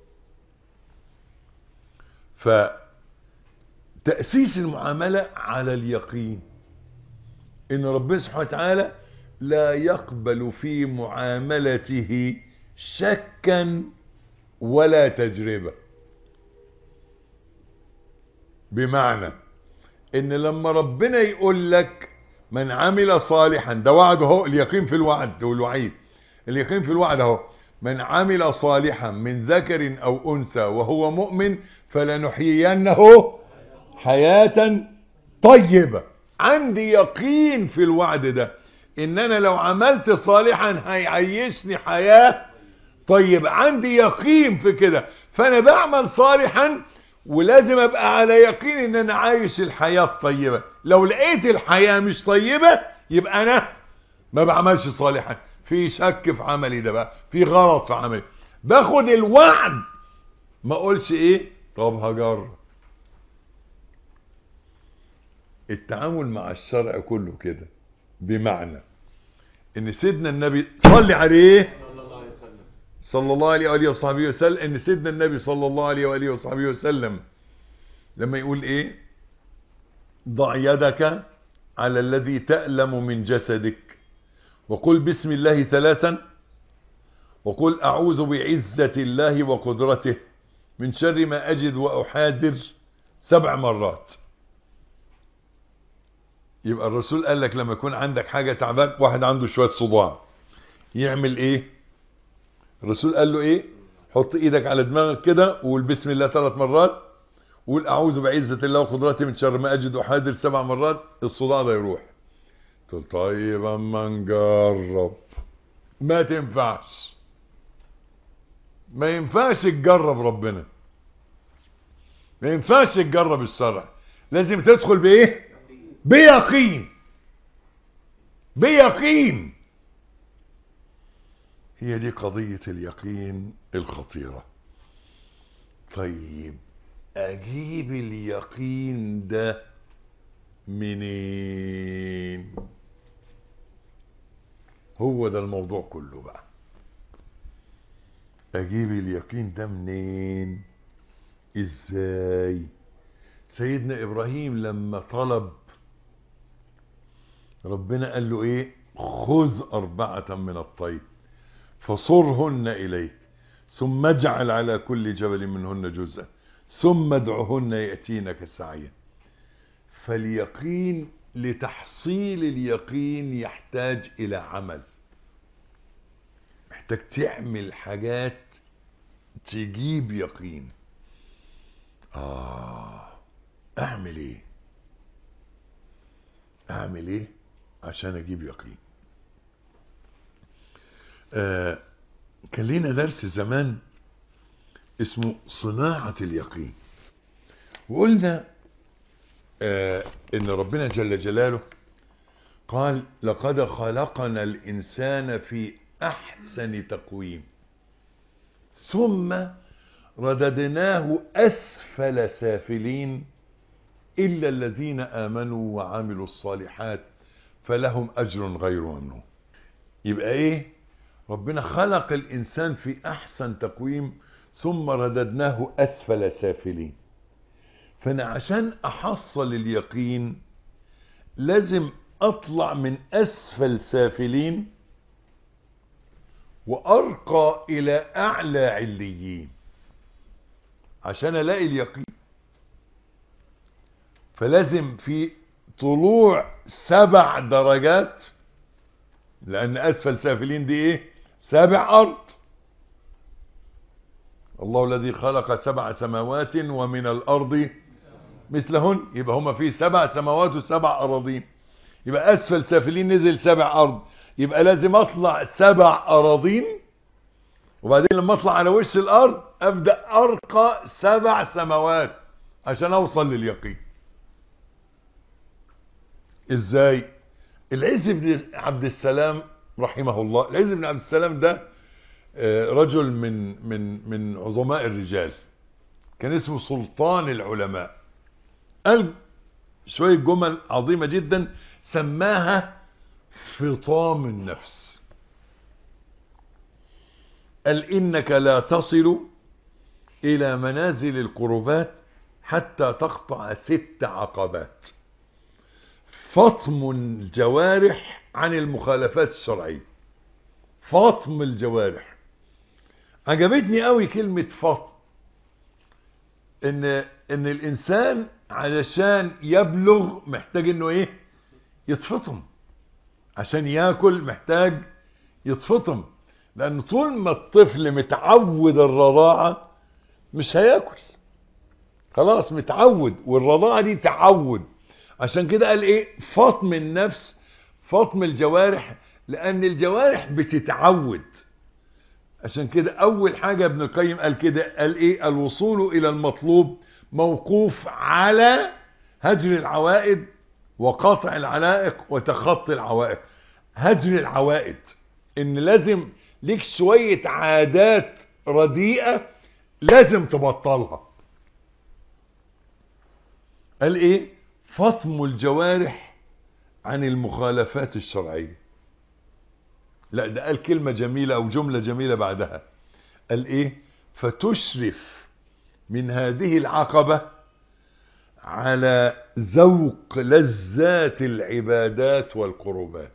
فتأسيس المعاملة على اليقين ان ربنا سبحانه وتعالى لا يقبل في معاملته شكا ولا تجربة بمعنى ان لما ربنا يقول لك من عمل صالحا ده وعد اهو اليقين في الوعد والوعيد اليقين في الوعد اهو من عمل صالحا من ذكر او انثى وهو مؤمن فلنحيينه حياة طيبة عندي يقين في الوعد ده ان انا لو عملت صالحا هيعيشني حياة طيبة عندي يقين في كده فانا بعمل صالحا ولازم ابقى على يقين ان انا عايش الحياة الطيبة لو لقيت الحياة مش طيبة يبقى انا ما بعملش صالحا في شك في عملي ده بقى في غلط في عملي باخد الوعد ما اقولش ايه طب هجرب التعامل مع الشرع كله كده بمعنى ان سيدنا النبي صلي عليه صلى الله عليه وآله وصحبه وسلم ان سيدنا النبي صلى الله عليه وآله وصحبه وسلم لما يقول ايه ضع يدك على الذي تألم من جسدك وقل بسم الله ثلاثا وقل أعوذ بعزة الله وقدرته من شر ما أجد وأحاذر سبع مرات يبقى الرسول قال لك لما يكون عندك حاجة تعباك واحد عنده شوية صداع يعمل ايه الرسول قال له ايه حط ايدك على دماغك كده وقول بسم الله ثلاث مرات وقول اعوذ بعزة الله وقدرته من شر ما اجد احاذر سبع مرات الصداع ده يروح قلت له طيب اما نجرب ما تنفعش ما ينفعش تجرب ربنا ما ينفعش تجرب الشرع لازم تدخل بايه بيقين بيقين هي دي قضية اليقين الخطيرة طيب اجيب اليقين ده منين هو ده الموضوع كله بقى اجيب اليقين ده منين ازاي سيدنا ابراهيم لما طلب ربنا قال له ايه خذ اربعة من الطير فصرهن اليك ثم اجعل على كل جبل منهن جزءا ثم ادعهن يأتينك سعيا فاليقين لتحصيل اليقين يحتاج الى عمل محتاج تعمل حاجات تجيب يقين اه اعمل ايه اعمل ايه عشان اجيب يقين آه كان لينا درس زمان اسمه صناعة اليقين وقلنا آه ان ربنا جل جلاله قال لقد خلقنا الانسان في احسن تقويم ثم رددناه اسفل سافلين الا الذين امنوا وعملوا الصالحات فلهم اجر غير ممنون يبقى ايه ربنا خلق الانسان في احسن تقويم ثم رددناه اسفل سافلين فانا عشان احصل اليقين لازم اطلع من اسفل سافلين وارقى الى اعلى عليين عشان الاقي اليقين فلازم في طلوع سبع درجات لان اسفل سافلين دي ايه سابع ارض الله الذي خلق سبع سماوات ومن الارض مثلهن يبقى هما في سبع سماوات وسبع اراضين يبقى اسفل سافلين نزل سبع ارض يبقى لازم اطلع سبع اراضين وبعدين لما اطلع على وش الارض ابدا ارقى سبع سماوات عشان اوصل لليقين ازاي العز بن عبد السلام رحمه الله العز بن عبد السلام ده رجل من من من عظماء الرجال كان اسمه سلطان العلماء قال شوية جمل عظيمة جدا سماها فطام النفس قال إنك لا تصل إلى منازل القربات حتى تقطع ست عقبات فطم الجوارح عن المخالفات الشرعية فطم الجوارح عجبتني قوي كلمة فطم ان ان الانسان علشان يبلغ محتاج انه ايه يتفطم عشان ياكل محتاج يتفطم لان طول ما الطفل متعود الرضاعة مش هياكل خلاص متعود والرضاعة دي تعود عشان كده قال ايه فطم النفس فطم الجوارح لان الجوارح بتتعود عشان كده اول حاجة ابن القيم قال كده قال ايه الوصول الى المطلوب موقوف على هجر العوائد وقطع العلائق وتخطي العوائق هجر العوائد ان لازم ليك شوية عادات رديئة لازم تبطلها قال ايه فطم الجوارح عن المخالفات الشرعية لا ده قال كلمة جميلة او جملة جميلة بعدها قال ايه فتشرف من هذه العقبة على ذوق لذات العبادات والقربات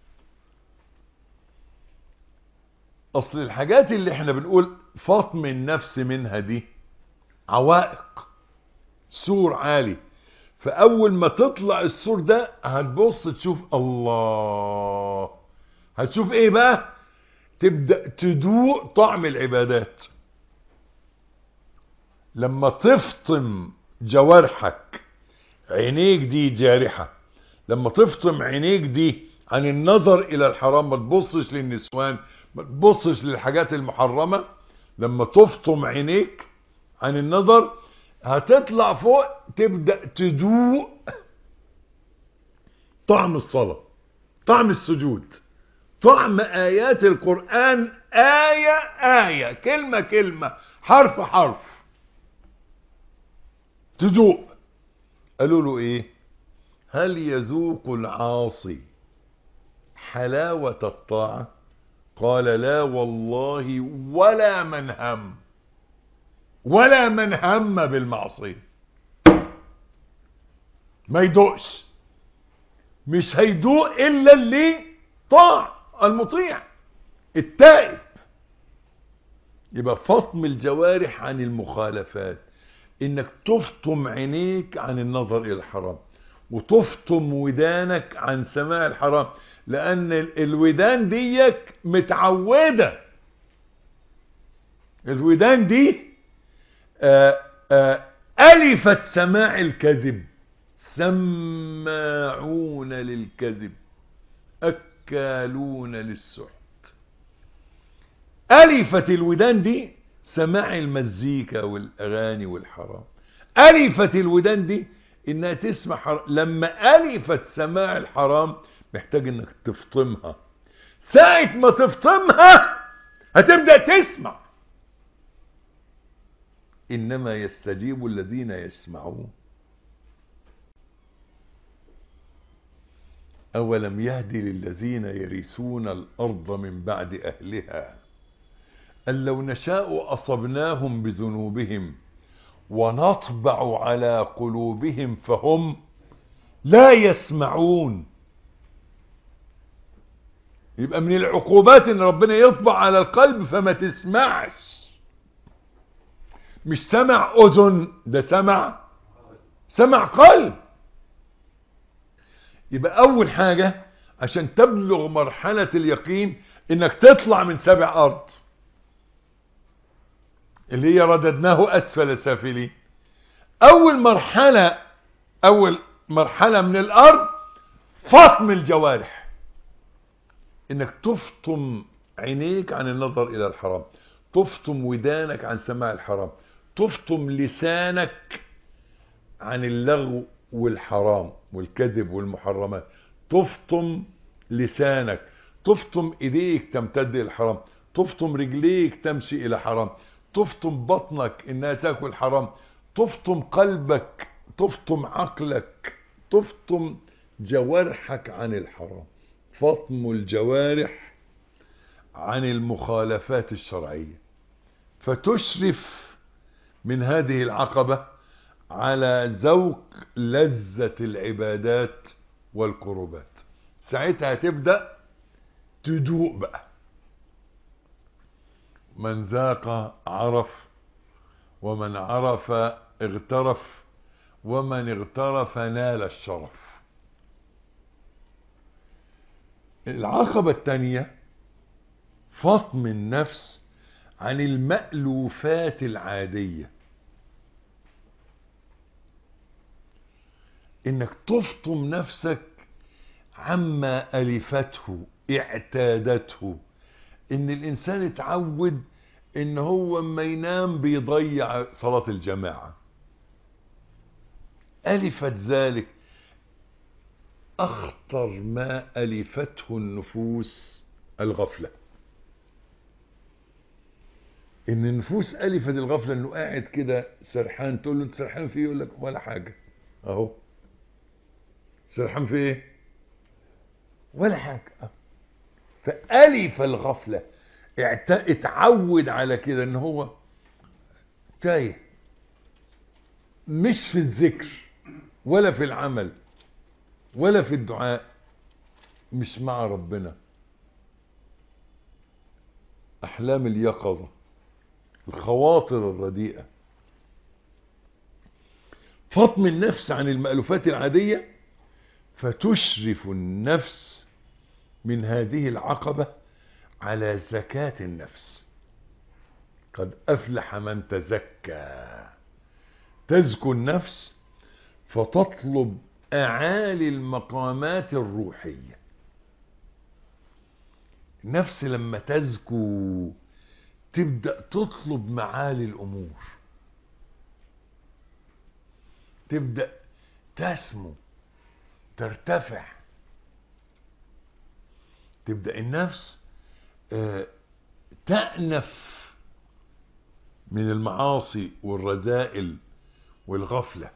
اصل الحاجات اللي احنا بنقول فطم النفس منها دي عوائق سور عالي فاول ما تطلع السور ده هتبص تشوف الله هتشوف ايه بقى تبدأ تدوق طعم العبادات لما تفطم جوارحك عينيك دي جارحة لما تفطم عينيك دي عن النظر الى الحرام ما تبصش للنسوان ما تبصش للحاجات المحرمة لما تفطم عينيك عن النظر هتطلع فوق تبدأ تدوق طعم الصلاة طعم السجود طعم آيات القرآن آية آية كلمة كلمة حرف حرف تذوق قالوا له ايه هل يذوق العاصي حلاوة الطاعة قال لا والله ولا من هم ولا من هم بالمعصية ما يدوقش مش هيدوق الا اللي طاع المطيع التائب يبقى فطم الجوارح عن المخالفات انك تفطم عينيك عن النظر الى الحرام وتفطم ودانك عن سماع الحرام لان ال- الودان ديك متعودة الودان دي آآ آآ ألفت سماع الكذب سماعون للكذب أكالون للسحت ألفت الودان دي سماع المزيكا والأغاني والحرام ألفت الودان دي إنها تسمع حرام لما ألفت سماع الحرام محتاج إنك تفطمها ساعة ما تفطمها هتبدأ تسمع إنما يستجيب الذين يسمعون أولم يهد للذين يرثون الأرض من بعد أهلها أن لو نشاء أصبناهم بذنوبهم ونطبع على قلوبهم فهم لا يسمعون يبقى من العقوبات ان ربنا يطبع على القلب فما تسمعش مش سمع اذن ده سمع سمع قلب يبقى اول حاجة عشان تبلغ مرحلة اليقين انك تطلع من سبع ارض اللي هي رددناه اسفل سافلين اول مرحلة اول مرحلة من الارض فطم الجوارح انك تفطم عينيك عن النظر الى الحرام تفطم ودانك عن سماع الحرام تفطم لسانك عن اللغو والحرام والكذب والمحرمات تفطم لسانك تفطم ايديك تمتد الى الحرام تفطم رجليك تمشي الى حرام تفطم بطنك انها تاكل حرام تفطم قلبك تفطم عقلك تفطم جوارحك عن الحرام فطم الجوارح عن المخالفات الشرعية فتشرف من هذه العقبة على ذوق لذة العبادات والقربات ساعتها تبدأ تدوق بقى من ذاق عرف ومن عرف اغترف ومن اغترف نال الشرف العقبة الثانية فطم النفس عن المألوفات العادية انك تفطم نفسك عما ألفته اعتادته ان الانسان اتعود ان هو اما ينام بيضيع صلاة الجماعة ألفت ذلك أخطر ما ألفته النفوس الغفلة إن النفوس ألفت الغفلة إنه قاعد كده سرحان تقول له أنت سرحان في إيه؟ يقول لك ولا حاجة أهو سرحان في إيه؟ ولا حاجة أهو. فألف الغفلة اعت- اتعود على كده إن هو تايه مش في الذكر ولا في العمل ولا في الدعاء مش مع ربنا احلام اليقظة الخواطر الرديئة فطم النفس عن المألوفات العادية فتشرف النفس من هذه العقبة على زكاة النفس قد أفلح من تزكى تزكو النفس فتطلب أعالي المقامات الروحية النفس لما تزكو تبدأ تطلب معالي الأمور تبدأ تسمو ترتفع تبدأ النفس آه، تأنف من المعاصي والرذائل والغفلة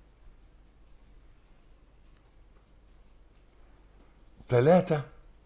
ثلاثة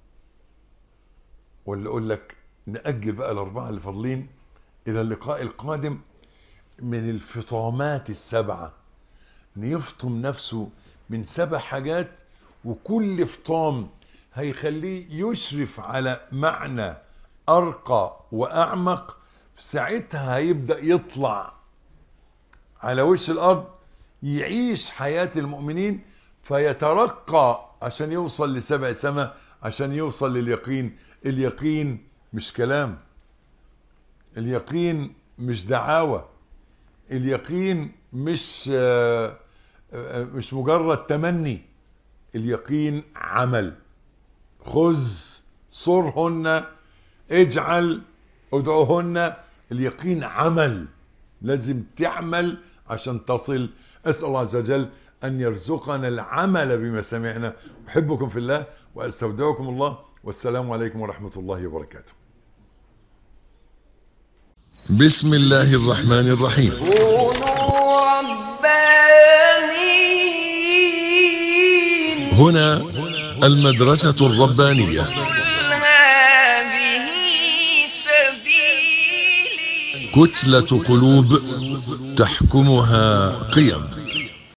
ولا أقول لك نأجل بقى الأربعة اللي فاضلين إلى اللقاء القادم من الفطامات السبعة إن يفطم نفسه من سبع حاجات وكل فطام هيخليه يشرف على معنى أرقى وأعمق ساعتها هيبدأ يطلع على وش الأرض يعيش حياة المؤمنين فيترقى عشان يوصل لسبع سماء عشان يوصل لليقين اليقين مش كلام اليقين مش دعاوى اليقين مش آه، آه، مش مجرد تمني اليقين عمل خذ صرهن اجعل ادعوهن اليقين عمل لازم تعمل عشان تصل اسال الله عز وجل ان يرزقنا العمل بما سمعنا احبكم في الله واستودعكم الله والسلام عليكم ورحمه الله وبركاته بسم الله الرحمن الرحيم كونوا ربانيين هنا المدرسة الربانية قل هذه سبيلي كتلة قلوب تحكمها قيم